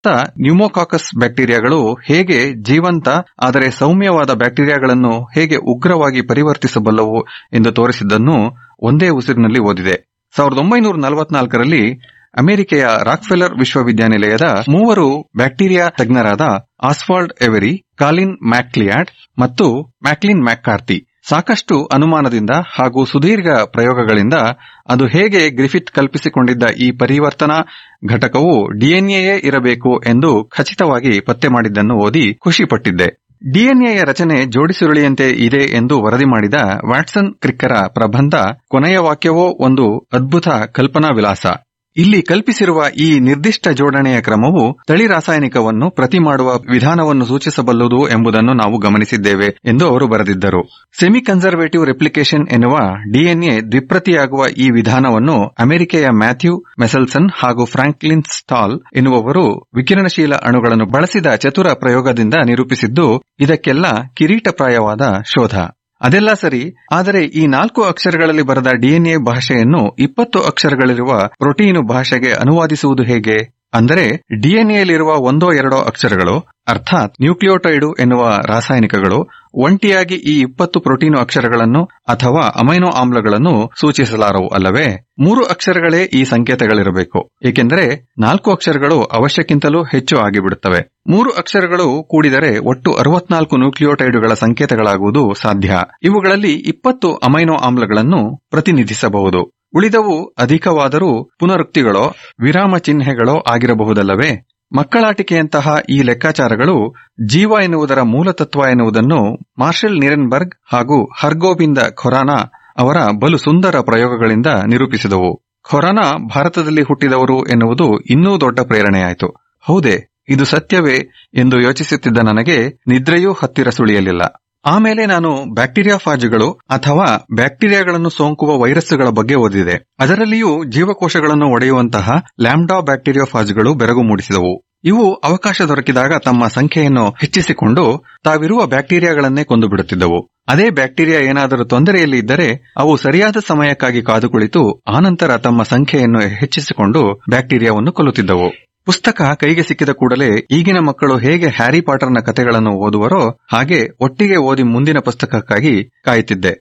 ನ್ಯೂಮೋಕಾಕಸ್ ಬ್ಯಾಕ್ಟೀರಿಯಾಗಳು ಹೇಗೆ ಜೀವಂತ ಆದರೆ ಸೌಮ್ಯವಾದ ಬ್ಯಾಕ್ಟೀರಿಯಾಗಳನ್ನು ಹೇಗೆ ಉಗ್ರವಾಗಿ ಪರಿವರ್ತಿಸಬಲ್ಲವು ಎಂದು ತೋರಿಸಿದ್ದನ್ನು ಒಂದೇ ಉಸಿರಿನಲ್ಲಿ ಓದಿದೆ ಸಾವಿರದ ಒಂಬೈನೂರ ನಲವತ್ನಾಲ್ಕರಲ್ಲಿ ಅಮೆರಿಕೆಯ ರಾಕ್ಫೆಲ್ಲರ್ ವಿಶ್ವವಿದ್ಯಾನಿಲಯದ ಮೂವರು ಬ್ಯಾಕ್ಟೀರಿಯಾ ತಜ್ಞರಾದ ಆಸ್ವಾಲ್ಡ್ ಎವೆರಿ ಕಾಲಿನ್ ಮ್ಯಾಕ್ಲಿಯಾಡ್ ಮತ್ತು ಮ್ಯಾಕ್ಲಿನ್ ಮ್ಯಾಕ್ಕಾರ್ತಿ ಸಾಕಷ್ಟು ಅನುಮಾನದಿಂದ ಹಾಗೂ ಸುದೀರ್ಘ ಪ್ರಯೋಗಗಳಿಂದ ಅದು ಹೇಗೆ ಗ್ರಿಫಿತ್ ಕಲ್ಪಿಸಿಕೊಂಡಿದ್ದ ಈ ಪರಿವರ್ತನಾ ಘಟಕವು ಡಿಎನ್ಎಯೇ ಇರಬೇಕು ಎಂದು ಖಚಿತವಾಗಿ ಪತ್ತೆ ಮಾಡಿದ್ದನ್ನು ಓದಿ ಖುಷಿಪಟ್ಟಿದ್ದೆ ಡಿಎನ್ಎಯ ರಚನೆ ಜೋಡಿಸುರುಳಿಯಂತೆ ಇದೆ ಎಂದು ವರದಿ ಮಾಡಿದ ವ್ಯಾಟ್ಸನ್ ಕ್ರಿಕ್ಕರ ಪ್ರಬಂಧ ಕೊನೆಯ ವಾಕ್ಯವೋ ಒಂದು ಅದ್ಭುತ ಕಲ್ಪನಾ ವಿಲಾಸ ಇಲ್ಲಿ ಕಲ್ಪಿಸಿರುವ ಈ ನಿರ್ದಿಷ್ಟ ಜೋಡಣೆಯ ಕ್ರಮವು ತಳಿ ರಾಸಾಯನಿಕವನ್ನು ಪ್ರತಿ ಮಾಡುವ ವಿಧಾನವನ್ನು ಸೂಚಿಸಬಲ್ಲದು ಎಂಬುದನ್ನು ನಾವು ಗಮನಿಸಿದ್ದೇವೆ ಎಂದು ಅವರು ಬರೆದಿದ್ದರು ಸೆಮಿ ಕನ್ಸರ್ವೇಟಿವ್ ರೆಪ್ಲಿಕೇಶನ್ ಎನ್ನುವ ಡಿಎನ್ಎ ದ್ವಿಪ್ರತಿಯಾಗುವ ಈ ವಿಧಾನವನ್ನು ಅಮೆರಿಕೆಯ ಮ್ಯಾಥ್ಯೂ ಮೆಸಲ್ಸನ್ ಹಾಗೂ ಫ್ರಾಂಕ್ಲಿನ್ ಸ್ಟಾಲ್ ಎನ್ನುವವರು ವಿಕಿರಣಶೀಲ ಅಣುಗಳನ್ನು ಬಳಸಿದ ಚತುರ ಪ್ರಯೋಗದಿಂದ ನಿರೂಪಿಸಿದ್ದು ಇದಕ್ಕೆಲ್ಲ ಕಿರೀಟಪ್ರಾಯವಾದ ಶೋಧ ಅದೆಲ್ಲ ಸರಿ ಆದರೆ ಈ ನಾಲ್ಕು ಅಕ್ಷರಗಳಲ್ಲಿ ಬರೆದ ಡಿಎನ್ಎ ಭಾಷೆಯನ್ನು ಇಪ್ಪತ್ತು ಅಕ್ಷರಗಳಿರುವ ಪ್ರೋಟೀನು ಭಾಷೆಗೆ ಅನುವಾದಿಸುವುದು ಹೇಗೆ ಅಂದರೆ ಡಿಎನ್ಎಯಲ್ಲಿರುವ ಒಂದೋ ಎರಡೋ ಅಕ್ಷರಗಳು ಅರ್ಥಾತ್ ನ್ಯೂಕ್ಲಿಯೋಟೈಡು ಎನ್ನುವ ರಾಸಾಯನಿಕಗಳು ಒಂಟಿಯಾಗಿ ಈ ಇಪ್ಪತ್ತು ಪ್ರೋಟೀನು ಅಕ್ಷರಗಳನ್ನು ಅಥವಾ ಅಮೈನೋ ಆಮ್ಲಗಳನ್ನು ಸೂಚಿಸಲಾರವು ಅಲ್ಲವೇ ಮೂರು ಅಕ್ಷರಗಳೇ ಈ ಸಂಕೇತಗಳಿರಬೇಕು ಏಕೆಂದರೆ ನಾಲ್ಕು ಅಕ್ಷರಗಳು ಅವಶ್ಯಕ್ಕಿಂತಲೂ ಹೆಚ್ಚು ಆಗಿಬಿಡುತ್ತವೆ ಮೂರು ಅಕ್ಷರಗಳು ಕೂಡಿದರೆ ಒಟ್ಟು ಅರವತ್ನಾಲ್ಕು ನ್ಯೂಕ್ಲಿಯೋಟೈಡುಗಳ ಸಂಕೇತಗಳಾಗುವುದು ಸಾಧ್ಯ ಇವುಗಳಲ್ಲಿ ಇಪ್ಪತ್ತು ಅಮೈನೋ ಆಮ್ಲಗಳನ್ನು ಪ್ರತಿನಿಧಿಸಬಹುದು ಉಳಿದವು ಅಧಿಕವಾದರೂ ಪುನರುಕ್ತಿಗಳೋ ವಿರಾಮ ಚಿಹ್ನೆಗಳೋ ಆಗಿರಬಹುದಲ್ಲವೇ ಮಕ್ಕಳಾಟಿಕೆಯಂತಹ ಈ ಲೆಕ್ಕಾಚಾರಗಳು ಜೀವ ಎನ್ನುವುದರ ಮೂಲತತ್ವ ಎನ್ನುವುದನ್ನು ಮಾರ್ಷಲ್ ನಿರೆನ್ಬರ್ಗ್ ಹಾಗೂ ಹರ್ಗೋಬಿಂದ ಖೊರಾನಾ ಅವರ ಬಲು ಸುಂದರ ಪ್ರಯೋಗಗಳಿಂದ ನಿರೂಪಿಸಿದವು ಖೊರಾನಾ ಭಾರತದಲ್ಲಿ ಹುಟ್ಟಿದವರು ಎನ್ನುವುದು ಇನ್ನೂ ದೊಡ್ಡ ಪ್ರೇರಣೆಯಾಯಿತು ಹೌದೇ ಇದು ಸತ್ಯವೇ ಎಂದು ಯೋಚಿಸುತ್ತಿದ್ದ ನನಗೆ ನಿದ್ರೆಯೂ ಹತ್ತಿರ ಸುಳಿಯಲಿಲ್ಲ ಆಮೇಲೆ ನಾನು ಬ್ಯಾಕ್ಟೀರಿಯಾ ಫಾಜ್ಗಳು ಅಥವಾ ಬ್ಯಾಕ್ಟೀರಿಯಾಗಳನ್ನು ಸೋಂಕುವ ವೈರಸ್ಗಳ ಬಗ್ಗೆ ಓದಿದೆ ಅದರಲ್ಲಿಯೂ ಜೀವಕೋಶಗಳನ್ನು ಒಡೆಯುವಂತಹ ಲ್ಯಾಂಬ್ಡಾ ಬ್ಯಾಕ್ಟೀರಿಯಾ ಫಾಜ್ಗಳು ಬೆರಗು ಮೂಡಿಸಿದವು ಇವು ಅವಕಾಶ ದೊರಕಿದಾಗ ತಮ್ಮ ಸಂಖ್ಯೆಯನ್ನು ಹೆಚ್ಚಿಸಿಕೊಂಡು ತಾವಿರುವ ಬ್ಯಾಕ್ಟೀರಿಯಾಗಳನ್ನೇ ಕೊಂದು ಬಿಡುತ್ತಿದ್ದವು ಅದೇ ಬ್ಯಾಕ್ಟೀರಿಯಾ ಏನಾದರೂ ತೊಂದರೆಯಲ್ಲಿ ಇದ್ದರೆ ಅವು ಸರಿಯಾದ ಸಮಯಕ್ಕಾಗಿ ಕಾದು ಕುಳಿತು ಆನಂತರ ತಮ್ಮ ಸಂಖ್ಯೆಯನ್ನು ಹೆಚ್ಚಿಸಿಕೊಂಡು ಬ್ಯಾಕ್ಟೀರಿಯಾವನ್ನು ಕೊಲ್ಲುತ್ತಿದ್ದವು ಪುಸ್ತಕ ಕೈಗೆ ಸಿಕ್ಕಿದ ಕೂಡಲೇ ಈಗಿನ ಮಕ್ಕಳು ಹೇಗೆ ಹ್ಯಾರಿ ಪಾಟರ್ನ ಕಥೆಗಳನ್ನು ಓದುವರೋ ಹಾಗೆ ಒಟ್ಟಿಗೆ ಓದಿ ಮುಂದಿನ ಪುಸ್ತಕಕ್ಕಾಗಿ ಕಾಯುತ್ತಿದ್ದೆ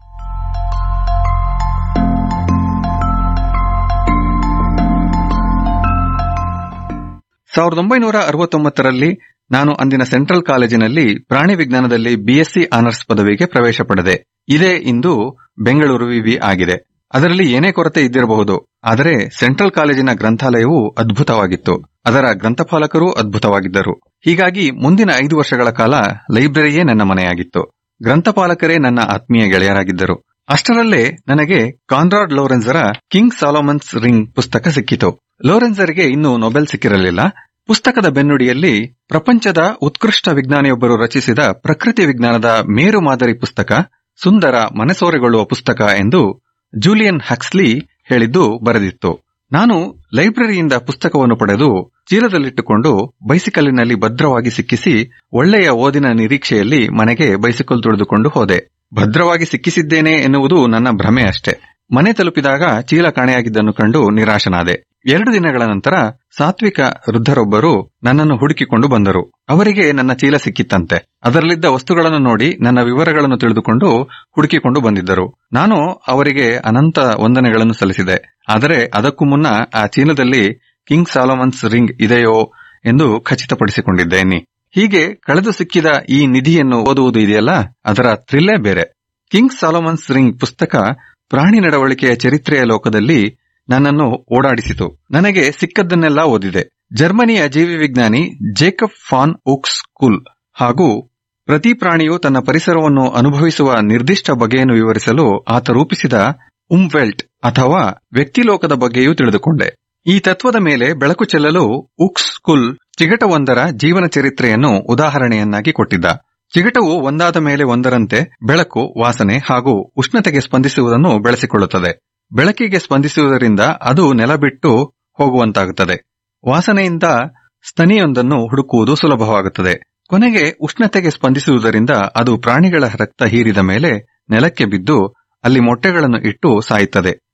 ಸಾವಿರದ ಒಂಬೈನೂರ ಅರವತ್ತೊಂಬತ್ತರಲ್ಲಿ ನಾನು ಅಂದಿನ ಸೆಂಟ್ರಲ್ ಕಾಲೇಜಿನಲ್ಲಿ ಪ್ರಾಣಿ ವಿಜ್ಞಾನದಲ್ಲಿ ಬಿಎಸ್ಸಿ ಆನರ್ಸ್ ಪದವಿಗೆ ಪ್ರವೇಶ ಪಡೆದೆ ಇದೇ ಇಂದು ಬೆಂಗಳೂರು ವಿವಿ ಆಗಿದೆ ಅದರಲ್ಲಿ ಏನೇ ಕೊರತೆ ಇದ್ದಿರಬಹುದು ಆದರೆ ಸೆಂಟ್ರಲ್ ಕಾಲೇಜಿನ ಗ್ರಂಥಾಲಯವು ಅದ್ಭುತವಾಗಿತ್ತು ಅದರ ಗ್ರಂಥಪಾಲಕರೂ ಅದ್ಭುತವಾಗಿದ್ದರು ಹೀಗಾಗಿ ಮುಂದಿನ ಐದು ವರ್ಷಗಳ ಕಾಲ ಲೈಬ್ರರಿಯೇ ನನ್ನ ಮನೆಯಾಗಿತ್ತು ಗ್ರಂಥಪಾಲಕರೇ ನನ್ನ ಆತ್ಮೀಯ ಗೆಳೆಯರಾಗಿದ್ದರು ಅಷ್ಟರಲ್ಲೇ ನನಗೆ ಕಾನ್ರಾಡ್ ಲೋರೆನ್ಸರ ಕಿಂಗ್ ಸಾಲೋಮನ್ಸ್ ರಿಂಗ್ ಪುಸ್ತಕ ಸಿಕ್ಕಿತು ಲೋರೆನ್ಸರ್ಗೆ ಇನ್ನೂ ನೊಬೆಲ್ ಸಿಕ್ಕಿರಲಿಲ್ಲ ಪುಸ್ತಕದ ಬೆನ್ನುಡಿಯಲ್ಲಿ ಪ್ರಪಂಚದ ಉತ್ಕೃಷ್ಟ ವಿಜ್ಞಾನಿಯೊಬ್ಬರು ರಚಿಸಿದ ಪ್ರಕೃತಿ ವಿಜ್ಞಾನದ ಮೇರು ಮಾದರಿ ಪುಸ್ತಕ ಸುಂದರ ಮನಸೋರೆಗೊಳ್ಳುವ ಪುಸ್ತಕ ಎಂದು ಜೂಲಿಯನ್ ಹಕ್ಸ್ಲಿ ಹೇಳಿದ್ದು ಬರೆದಿತ್ತು ನಾನು ಲೈಬ್ರರಿಯಿಂದ ಪುಸ್ತಕವನ್ನು ಪಡೆದು ಚೀಲದಲ್ಲಿಟ್ಟುಕೊಂಡು ಬೈಸಿಕಲ್ಲಿನಲ್ಲಿ ಭದ್ರವಾಗಿ ಸಿಕ್ಕಿಸಿ ಒಳ್ಳೆಯ ಓದಿನ ನಿರೀಕ್ಷೆಯಲ್ಲಿ ಮನೆಗೆ ಬೈಸಿಕಲ್ ತುಳಿದುಕೊಂಡು ಹೋದೆ ಭದ್ರವಾಗಿ ಸಿಕ್ಕಿಸಿದ್ದೇನೆ ಎನ್ನುವುದು ನನ್ನ ಭ್ರಮೆ ಅಷ್ಟೇ ಮನೆ ತಲುಪಿದಾಗ ಚೀಲ ಕಾಣೆಯಾಗಿದ್ದನ್ನು ಕಂಡು ನಿರಾಶನಾದೆ ಎರಡು ದಿನಗಳ ನಂತರ ಸಾತ್ವಿಕ ವೃದ್ಧರೊಬ್ಬರು ನನ್ನನ್ನು ಹುಡುಕಿಕೊಂಡು ಬಂದರು ಅವರಿಗೆ ನನ್ನ ಚೀಲ ಸಿಕ್ಕಿತ್ತಂತೆ ಅದರಲ್ಲಿದ್ದ ವಸ್ತುಗಳನ್ನು ನೋಡಿ ನನ್ನ ವಿವರಗಳನ್ನು ತಿಳಿದುಕೊಂಡು ಹುಡುಕಿಕೊಂಡು ಬಂದಿದ್ದರು ನಾನು ಅವರಿಗೆ ಅನಂತ ವಂದನೆಗಳನ್ನು ಸಲ್ಲಿಸಿದೆ ಆದರೆ ಅದಕ್ಕೂ ಮುನ್ನ ಆ ಚೀಲದಲ್ಲಿ ಕಿಂಗ್ ಸಾಲೋಮನ್ಸ್ ರಿಂಗ್ ಇದೆಯೋ ಎಂದು ಖಚಿತಪಡಿಸಿಕೊಂಡಿದ್ದೇನೆ ಹೀಗೆ ಕಳೆದು ಸಿಕ್ಕಿದ ಈ ನಿಧಿಯನ್ನು ಓದುವುದು ಇದೆಯಲ್ಲ ಅದರ ಥ್ರಿಲ್ಲೇ ಬೇರೆ ಕಿಂಗ್ ಸಾಲೋಮನ್ಸ್ ರಿಂಗ್ ಪುಸ್ತಕ ಪ್ರಾಣಿ ನಡವಳಿಕೆಯ ಚರಿತ್ರೆಯ ಲೋಕದಲ್ಲಿ ನನ್ನನ್ನು ಓಡಾಡಿಸಿತು ನನಗೆ ಸಿಕ್ಕದ್ದನ್ನೆಲ್ಲ ಓದಿದೆ ಜರ್ಮನಿಯ ಜೀವಿ ವಿಜ್ಞಾನಿ ಜೇಕಬ್ ಫಾನ್ ಉಕ್ಸ್ ಕುಲ್ ಹಾಗೂ ಪ್ರತಿ ಪ್ರಾಣಿಯು ತನ್ನ ಪರಿಸರವನ್ನು ಅನುಭವಿಸುವ ನಿರ್ದಿಷ್ಟ ಬಗೆಯನ್ನು ವಿವರಿಸಲು ಆತ ರೂಪಿಸಿದ ಉಮ್ವೆಲ್ಟ್ ಅಥವಾ ವ್ಯಕ್ತಿಲೋಕದ ಬಗ್ಗೆಯೂ ತಿಳಿದುಕೊಂಡೆ ಈ ತತ್ವದ ಮೇಲೆ ಬೆಳಕು ಚೆಲ್ಲಲು ಉಕ್ಸ್ ಕುಲ್ ಚಿಗಟವೊಂದರ ಜೀವನ ಚರಿತ್ರೆಯನ್ನು ಉದಾಹರಣೆಯನ್ನಾಗಿ ಕೊಟ್ಟಿದ್ದ ಚಿಗಟವು ಒಂದಾದ ಮೇಲೆ ಒಂದರಂತೆ ಬೆಳಕು ವಾಸನೆ ಹಾಗೂ ಉಷ್ಣತೆಗೆ ಸ್ಪಂದಿಸುವುದನ್ನು ಬೆಳೆಸಿಕೊಳ್ಳುತ್ತದೆ ಬೆಳಕಿಗೆ ಸ್ಪಂದಿಸುವುದರಿಂದ ಅದು ನೆಲ ಬಿಟ್ಟು ಹೋಗುವಂತಾಗುತ್ತದೆ ವಾಸನೆಯಿಂದ ಸ್ತನಿಯೊಂದನ್ನು ಹುಡುಕುವುದು ಸುಲಭವಾಗುತ್ತದೆ ಕೊನೆಗೆ ಉಷ್ಣತೆಗೆ ಸ್ಪಂದಿಸುವುದರಿಂದ ಅದು ಪ್ರಾಣಿಗಳ ರಕ್ತ ಹೀರಿದ ಮೇಲೆ ನೆಲಕ್ಕೆ ಬಿದ್ದು ಅಲ್ಲಿ ಮೊಟ್ಟೆಗಳನ್ನು ಇಟ್ಟು ಸಾಯುತ್ತದೆ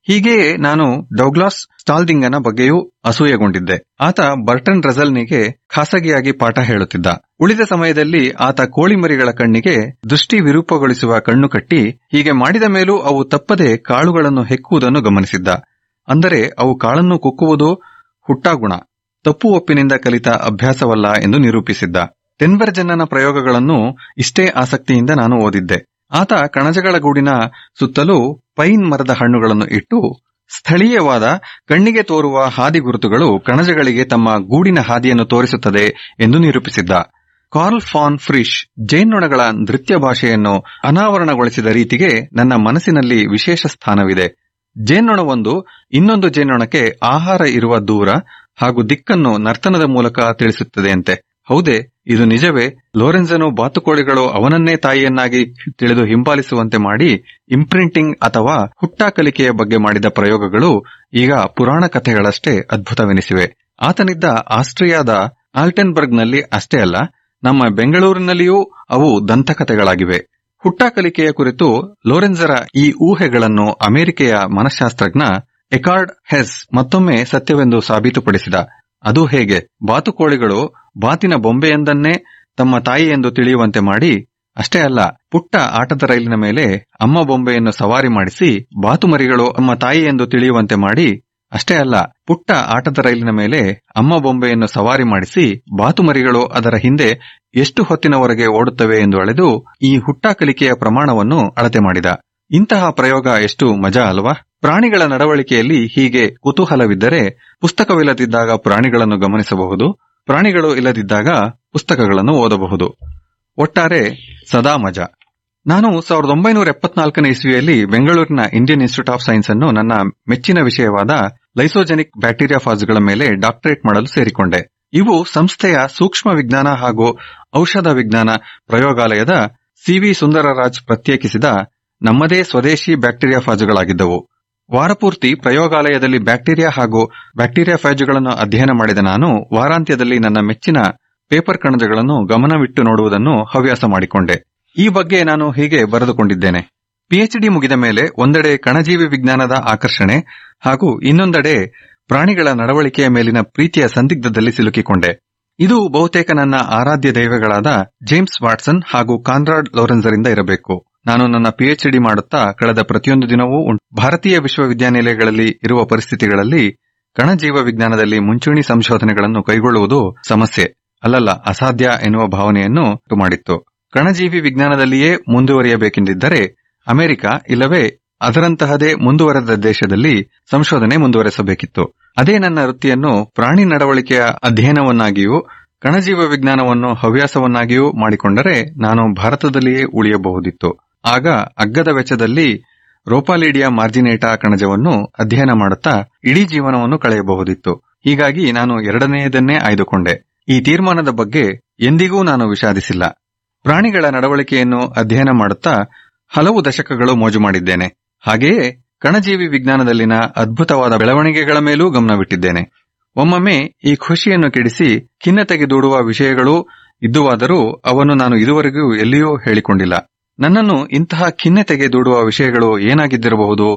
ಹೀಗೆಯೇ ನಾನು ಡೌಗ್ಲಾಸ್ ಸ್ಟಾಲ್ದಿಂಗನ ಬಗ್ಗೆಯೂ ಅಸೂಯೆಗೊಂಡಿದ್ದೆ ಆತ ಬರ್ಟನ್ ರಜಲ್ನಿಗೆ ಖಾಸಗಿಯಾಗಿ ಪಾಠ ಹೇಳುತ್ತಿದ್ದ ಉಳಿದ ಸಮಯದಲ್ಲಿ ಆತ ಕೋಳಿಮರಿಗಳ ಕಣ್ಣಿಗೆ ದೃಷ್ಟಿ ವಿರೂಪಗೊಳಿಸುವ ಕಣ್ಣು ಕಟ್ಟಿ ಹೀಗೆ ಮಾಡಿದ ಮೇಲೂ ಅವು ತಪ್ಪದೆ ಕಾಳುಗಳನ್ನು ಹೆಕ್ಕುವುದನ್ನು ಗಮನಿಸಿದ್ದ ಅಂದರೆ ಅವು ಕಾಳನ್ನು ಕುಕ್ಕುವುದು ಹುಟ್ಟಾಗುಣ ತಪ್ಪು ಒಪ್ಪಿನಿಂದ ಕಲಿತ ಅಭ್ಯಾಸವಲ್ಲ ಎಂದು ನಿರೂಪಿಸಿದ್ದ ಟೆನ್ಬರ್ಜನ್ನನ ಪ್ರಯೋಗಗಳನ್ನು ಇಷ್ಟೇ ಆಸಕ್ತಿಯಿಂದ ನಾನು ಓದಿದ್ದೆ ಆತ ಕಣಜಗಳ ಗೂಡಿನ ಸುತ್ತಲೂ ಪೈನ್ ಮರದ ಹಣ್ಣುಗಳನ್ನು ಇಟ್ಟು ಸ್ಥಳೀಯವಾದ ಕಣ್ಣಿಗೆ ತೋರುವ ಹಾದಿ ಗುರುತುಗಳು ಕಣಜಗಳಿಗೆ ತಮ್ಮ ಗೂಡಿನ ಹಾದಿಯನ್ನು ತೋರಿಸುತ್ತದೆ ಎಂದು ನಿರೂಪಿಸಿದ್ದ ಕಾರ್ಲ್ ಫಾನ್ ಫ್ರಿಶ್ ಜೇನ್ನೊಣಗಳ ನೃತ್ಯ ಭಾಷೆಯನ್ನು ಅನಾವರಣಗೊಳಿಸಿದ ರೀತಿಗೆ ನನ್ನ ಮನಸ್ಸಿನಲ್ಲಿ ವಿಶೇಷ ಸ್ಥಾನವಿದೆ ಜೇನ್ನೊಣವೊಂದು ಇನ್ನೊಂದು ಜೇನ್ನೊಣಕ್ಕೆ ಆಹಾರ ಇರುವ ದೂರ ಹಾಗೂ ದಿಕ್ಕನ್ನು ನರ್ತನದ ಮೂಲಕ ತಿಳಿಸುತ್ತದೆಯಂತೆ ಹೌದೇ ಇದು ನಿಜವೇ ಲೋರೆನ್ಸನು ಬಾತುಕೋಳಿಗಳು ಅವನನ್ನೇ ತಾಯಿಯನ್ನಾಗಿ ತಿಳಿದು ಹಿಂಬಾಲಿಸುವಂತೆ ಮಾಡಿ ಇಂಪ್ರಿಂಟಿಂಗ್ ಅಥವಾ ಹುಟ್ಟ ಕಲಿಕೆಯ ಬಗ್ಗೆ ಮಾಡಿದ ಪ್ರಯೋಗಗಳು ಈಗ ಪುರಾಣ ಕಥೆಗಳಷ್ಟೇ ಅದ್ಭುತವೆನಿಸಿವೆ ಆತನಿದ್ದ ಆಸ್ಟ್ರಿಯಾದ ಆಲ್ಟೆನ್ಬರ್ಗ್ನಲ್ಲಿ ಅಷ್ಟೇ ಅಲ್ಲ ನಮ್ಮ ಬೆಂಗಳೂರಿನಲ್ಲಿಯೂ ಅವು ದಂತಕಥೆಗಳಾಗಿವೆ ಹುಟ್ಟ ಕಲಿಕೆಯ ಕುರಿತು ಲೋರೆನ್ಸರ ಈ ಊಹೆಗಳನ್ನು ಅಮೆರಿಕೆಯ ಮನಃಶಾಸ್ತ್ರಜ್ಞ ಎಕಾರ್ಡ್ ಹೆಸ್ ಮತ್ತೊಮ್ಮೆ ಸತ್ಯವೆಂದು ಸಾಬೀತುಪಡಿಸಿದ ಅದು ಹೇಗೆ ಬಾತುಕೋಳಿಗಳು ಬಾತಿನ ಬೊಂಬೆಯೊಂದನ್ನೇ ತಮ್ಮ ತಾಯಿ ಎಂದು ತಿಳಿಯುವಂತೆ ಮಾಡಿ ಅಷ್ಟೇ ಅಲ್ಲ ಪುಟ್ಟ ಆಟದ ರೈಲಿನ ಮೇಲೆ ಅಮ್ಮ ಬೊಂಬೆಯನ್ನು ಸವಾರಿ ಮಾಡಿಸಿ ಬಾತುಮರಿಗಳು ಅಮ್ಮ ತಾಯಿ ಎಂದು ತಿಳಿಯುವಂತೆ ಮಾಡಿ ಅಷ್ಟೇ ಅಲ್ಲ ಪುಟ್ಟ ಆಟದ ರೈಲಿನ ಮೇಲೆ ಅಮ್ಮ ಬೊಂಬೆಯನ್ನು ಸವಾರಿ ಮಾಡಿಸಿ ಬಾತುಮರಿಗಳು ಅದರ ಹಿಂದೆ ಎಷ್ಟು ಹೊತ್ತಿನವರೆಗೆ ಓಡುತ್ತವೆ ಎಂದು ಅಳೆದು ಈ ಹುಟ್ಟ ಕಲಿಕೆಯ ಪ್ರಮಾಣವನ್ನು ಅಳತೆ ಮಾಡಿದ ಇಂತಹ ಪ್ರಯೋಗ ಎಷ್ಟು ಮಜಾ ಅಲ್ವಾ ಪ್ರಾಣಿಗಳ ನಡವಳಿಕೆಯಲ್ಲಿ ಹೀಗೆ ಕುತೂಹಲವಿದ್ದರೆ ಪುಸ್ತಕವಿಲ್ಲದಿದ್ದಾಗ ಪ್ರಾಣಿಗಳನ್ನು ಗಮನಿಸಬಹುದು ಪ್ರಾಣಿಗಳು ಇಲ್ಲದಿದ್ದಾಗ ಪುಸ್ತಕಗಳನ್ನು ಓದಬಹುದು ಒಟ್ಟಾರೆ ಸದಾ ಮಜಾ ನಾನು ಸಾವಿರದ ಒಂಬೈನೂರ ಎಪ್ಪತ್ನಾಲ್ಕನೇ ಇಸ್ವಿಯಲ್ಲಿ ಬೆಂಗಳೂರಿನ ಇಂಡಿಯನ್ ಇನ್ಸ್ಟಿಟ್ಯೂಟ್ ಆಫ್ ಸೈನ್ಸ್ ಅನ್ನು ನನ್ನ ಮೆಚ್ಚಿನ ವಿಷಯವಾದ ಲೈಸೋಜೆನಿಕ್ ಬ್ಯಾಕ್ಟೀರಿಯಾ ಫಾಸ್ಗಳ ಮೇಲೆ ಡಾಕ್ಟರೇಟ್ ಮಾಡಲು ಸೇರಿಕೊಂಡೆ ಇವು ಸಂಸ್ಥೆಯ ಸೂಕ್ಷ್ಮ ವಿಜ್ಞಾನ ಹಾಗೂ ಔಷಧ ವಿಜ್ಞಾನ ಪ್ರಯೋಗಾಲಯದ ಸಿವಿ ಸುಂದರರಾಜ್ ಪ್ರತ್ಯೇಕಿಸಿದ ನಮ್ಮದೇ ಸ್ವದೇಶಿ ಬ್ಯಾಕ್ಟೀರಿಯಾ ಫಾಜುಗಳಾಗಿದ್ದವು ವಾರಪೂರ್ತಿ ಪ್ರಯೋಗಾಲಯದಲ್ಲಿ ಬ್ಯಾಕ್ಟೀರಿಯಾ ಹಾಗೂ ಬ್ಯಾಕ್ಟೀರಿಯಾ ಫಾಜುಗಳನ್ನು ಅಧ್ಯಯನ ಮಾಡಿದ ನಾನು ವಾರಾಂತ್ಯದಲ್ಲಿ ನನ್ನ ಮೆಚ್ಚಿನ ಪೇಪರ್ ಕಣಜಗಳನ್ನು ಗಮನವಿಟ್ಟು ನೋಡುವುದನ್ನು ಹವ್ಯಾಸ ಮಾಡಿಕೊಂಡೆ ಈ ಬಗ್ಗೆ ನಾನು ಹೀಗೆ ಬರೆದುಕೊಂಡಿದ್ದೇನೆ ಪಿಎಚ್ಡಿ ಮುಗಿದ ಮೇಲೆ ಒಂದೆಡೆ ಕಣಜೀವಿ ವಿಜ್ಞಾನದ ಆಕರ್ಷಣೆ ಹಾಗೂ ಇನ್ನೊಂದೆಡೆ ಪ್ರಾಣಿಗಳ ನಡವಳಿಕೆಯ ಮೇಲಿನ ಪ್ರೀತಿಯ ಸಂದಿಗ್ಧದಲ್ಲಿ ಸಿಲುಕಿಕೊಂಡೆ ಇದು ಬಹುತೇಕ ನನ್ನ ಆರಾಧ್ಯ ದೈವಗಳಾದ ಜೇಮ್ಸ್ ವಾಟ್ಸನ್ ಹಾಗೂ ಕಾನ್ರಾಡ್ ಲೋರೆನ್ಸರಿಂದ ಇರಬೇಕು ನಾನು ನನ್ನ ಪಿಎಚ್ಡಿ ಮಾಡುತ್ತಾ ಕಳೆದ ಪ್ರತಿಯೊಂದು ದಿನವೂ ಉಂಟು ಭಾರತೀಯ ವಿಶ್ವವಿದ್ಯಾನಿಲಯಗಳಲ್ಲಿ ಇರುವ ಪರಿಸ್ಥಿತಿಗಳಲ್ಲಿ ಕಣಜೀವ ವಿಜ್ಞಾನದಲ್ಲಿ ಮುಂಚೂಣಿ ಸಂಶೋಧನೆಗಳನ್ನು ಕೈಗೊಳ್ಳುವುದು ಸಮಸ್ಯೆ ಅಲ್ಲಲ್ಲ ಅಸಾಧ್ಯ ಎನ್ನುವ ಭಾವನೆಯನ್ನು ಮಾಡಿತ್ತು ಕಣಜೀವಿ ವಿಜ್ಞಾನದಲ್ಲಿಯೇ ಮುಂದುವರಿಯಬೇಕೆಂದಿದ್ದರೆ ಅಮೆರಿಕ ಇಲ್ಲವೇ ಅದರಂತಹದೇ ಮುಂದುವರೆದ ದೇಶದಲ್ಲಿ ಸಂಶೋಧನೆ ಮುಂದುವರೆಸಬೇಕಿತ್ತು ಅದೇ ನನ್ನ ವೃತ್ತಿಯನ್ನು ಪ್ರಾಣಿ ನಡವಳಿಕೆಯ ಅಧ್ಯಯನವನ್ನಾಗಿಯೂ ಕಣಜೀವ ವಿಜ್ಞಾನವನ್ನು ಹವ್ಯಾಸವನ್ನಾಗಿಯೂ ಮಾಡಿಕೊಂಡರೆ ನಾನು ಭಾರತದಲ್ಲಿಯೇ ಉಳಿಯಬಹುದಿತ್ತು ಆಗ ಅಗ್ಗದ ವೆಚ್ಚದಲ್ಲಿ ರೋಪಾಲಿಡಿಯಾ ಮಾರ್ಜಿನೇಟಾ ಕಣಜವನ್ನು ಅಧ್ಯಯನ ಮಾಡುತ್ತಾ ಇಡೀ ಜೀವನವನ್ನು ಕಳೆಯಬಹುದಿತ್ತು ಹೀಗಾಗಿ ನಾನು ಎರಡನೆಯದನ್ನೇ ಆಯ್ದುಕೊಂಡೆ ಈ ತೀರ್ಮಾನದ ಬಗ್ಗೆ ಎಂದಿಗೂ ನಾನು ವಿಷಾದಿಸಿಲ್ಲ ಪ್ರಾಣಿಗಳ ನಡವಳಿಕೆಯನ್ನು ಅಧ್ಯಯನ ಮಾಡುತ್ತಾ ಹಲವು ದಶಕಗಳು ಮೋಜು ಮಾಡಿದ್ದೇನೆ ಹಾಗೆಯೇ ಕಣಜೀವಿ ವಿಜ್ಞಾನದಲ್ಲಿನ ಅದ್ಭುತವಾದ ಬೆಳವಣಿಗೆಗಳ ಮೇಲೂ ಗಮನವಿಟ್ಟಿದ್ದೇನೆ ಒಮ್ಮೊಮ್ಮೆ ಈ ಖುಷಿಯನ್ನು ಕೆಡಿಸಿ ಖಿನ್ನತೆಗೆ ದೂಡುವ ವಿಷಯಗಳೂ ಇದ್ದುವಾದರೂ ಅವನ್ನು ನಾನು ಇದುವರೆಗೂ ಎಲ್ಲಿಯೂ ಹೇಳಿಕೊಂಡಿಲ್ಲ ನನ್ನನ್ನು ಇಂತಹ ಖಿನ್ನತೆಗೆ ದೂಡುವ ವಿಷಯಗಳು ಏನಾಗಿದ್ದಿರಬಹುದು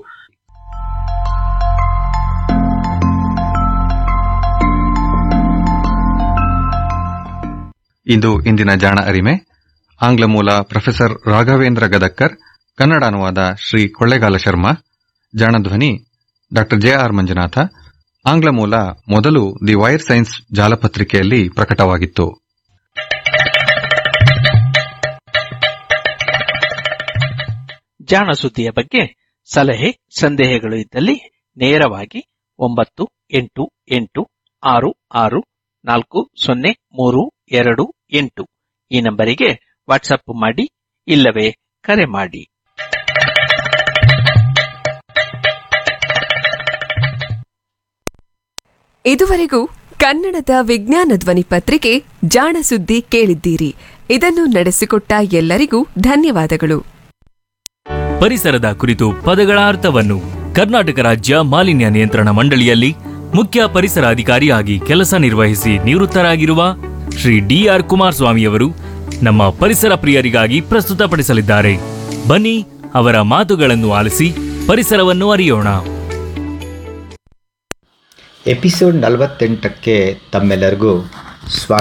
ಇಂದು ಇಂದಿನ ಜಾಣ ಅರಿಮೆ ಆಂಗ್ಲ ಮೂಲ ಪ್ರೊಫೆಸರ್ ರಾಘವೇಂದ್ರ ಗದಕ್ಕರ್ ಕನ್ನಡ ಅನುವಾದ ಶ್ರೀ ಕೊಳ್ಳೇಗಾಲ ಶರ್ಮಾ ಜಾಣಧ್ವನಿ ಡಾ ಜೆ ಆರ್ ಮಂಜುನಾಥ ಆಂಗ್ಲ ಮೂಲ ಮೊದಲು ದಿ ವೈರ್ ಸೈನ್ಸ್ ಜಾಲಪತ್ರಿಕೆಯಲ್ಲಿ ಪ್ರಕಟವಾಗಿತ್ತು ಜಾಣ ಸುದ್ದಿಯ ಬಗ್ಗೆ ಸಲಹೆ ಸಂದೇಹಗಳು ಇದ್ದಲ್ಲಿ ನೇರವಾಗಿ ಒಂಬತ್ತು ಎಂಟು ಎಂಟು ಆರು ಆರು ನಾಲ್ಕು ಸೊನ್ನೆ ಮೂರು ಎರಡು ಎಂಟು ಈ ನಂಬರಿಗೆ ವಾಟ್ಸಪ್ ಮಾಡಿ ಇಲ್ಲವೇ ಕರೆ ಮಾಡಿ ಇದುವರೆಗೂ ಕನ್ನಡದ ವಿಜ್ಞಾನ ಧ್ವನಿ ಪತ್ರಿಕೆ ಜಾಣ ಸುದ್ದಿ ಕೇಳಿದ್ದೀರಿ ಇದನ್ನು ನಡೆಸಿಕೊಟ್ಟ ಎಲ್ಲರಿಗೂ ಧನ್ಯವಾದಗಳು ಪರಿಸರದ ಕುರಿತು ಪದಗಳ ಅರ್ಥವನ್ನು ಕರ್ನಾಟಕ ರಾಜ್ಯ ಮಾಲಿನ್ಯ ನಿಯಂತ್ರಣ ಮಂಡಳಿಯಲ್ಲಿ ಮುಖ್ಯ ಪರಿಸರ ಅಧಿಕಾರಿಯಾಗಿ ಕೆಲಸ ನಿರ್ವಹಿಸಿ ನಿವೃತ್ತರಾಗಿರುವ ಶ್ರೀ ಡಿಆರ್ ಕುಮಾರಸ್ವಾಮಿಯವರು ನಮ್ಮ ಪರಿಸರ ಪ್ರಿಯರಿಗಾಗಿ ಪ್ರಸ್ತುತಪಡಿಸಲಿದ್ದಾರೆ ಬನ್ನಿ ಅವರ ಮಾತುಗಳನ್ನು ಆಲಿಸಿ ಪರಿಸರವನ್ನು ಅರಿಯೋಣ ಎಪಿಸೋಡ್ ನಲವತ್ತೆಂಟಕ್ಕೆ ತಮ್ಮೆಲ್ಲರಿಗೂ ಸ್ವಾಗತ